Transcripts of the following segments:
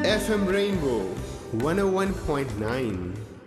FM Rainbow 101.9.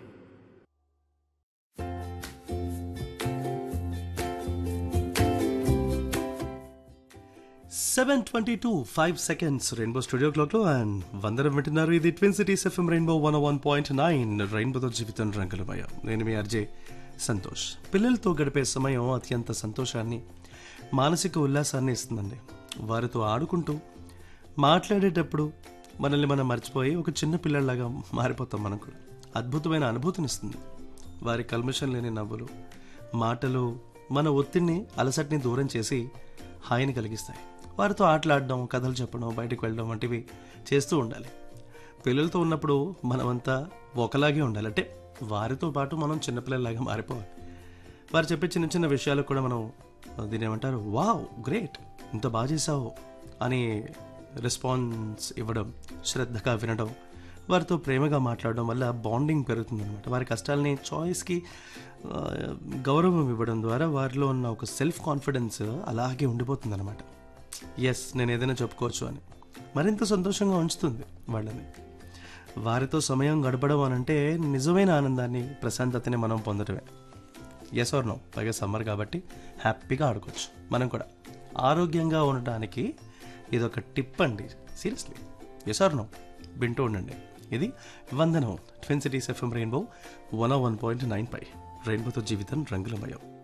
Seven twenty two five seconds Rainbow studio క్లాక్లో and వందరం వింటున్నారు ఇది twin cities FM Rainbow one one point nine రెయిన్బోతో జీవితం రంగులమయ నేను మీ అర్జే సంతోష్ పిల్లలతో గడిపే సమయం అత్యంత సంతోషాన్ని మానసిక ఉల్లాసాన్ని ఇస్తుందండి వారితో ఆడుకుంటూ మాట్లాడేటప్పుడు మనల్ని మనం మర్చిపోయి ఒక చిన్న పిల్లల్లాగా మారిపోతాం మనం కూడా అద్భుతమైన అనుభూతినిస్తుంది వారి కల్మషం లేని నవ్వులు మాటలు మన ఒత్తిడిని అలసటిని దూరం చేసి హాయిని కలిగిస్తాయి వారితో ఆటలాడడం కథలు చెప్పడం బయటకు వెళ్ళడం వంటివి చేస్తూ ఉండాలి పిల్లలతో ఉన్నప్పుడు మనమంతా ఒకలాగే ఉండాలి అంటే వారితో పాటు మనం చిన్నపిల్లలాగా మారిపోవాలి వారు చెప్పే చిన్న చిన్న విషయాలకు కూడా మనం దీని ఏమంటారు వావ్ గ్రేట్ ఇంత బాగా చేసావు అని రెస్పాన్స్ ఇవ్వడం శ్రద్ధగా వినడం వారితో ప్రేమగా మాట్లాడడం వల్ల బాండింగ్ పెరుగుతుందన్నమాట వారి కష్టాలని చాయిస్కి గౌరవం ఇవ్వడం ద్వారా వారిలో ఉన్న ఒక సెల్ఫ్ కాన్ఫిడెన్స్ అలాగే ఉండిపోతుందన్నమాట ఎస్ నేను ఏదైనా చెప్పుకోవచ్చు అని మరింత సంతోషంగా ఉంచుతుంది వాళ్ళని వారితో సమయం గడపడం అనంటే నిజమైన ఆనందాన్ని ప్రశాంతతని మనం పొందడమే ఎస్ ఆర్ నో పైగా సమ్మర్ కాబట్టి హ్యాపీగా ఆడుకోవచ్చు మనం కూడా ఆరోగ్యంగా ఉండటానికి ఇది ఒక టిప్ అండి సీరియస్లీ ఎస్ ఆర్ నో వింటూ ఉండండి ఇది వందనం twin cities FM Rainbow one one point nine పై రెయిన్బోతో జీవితం రంగులమయం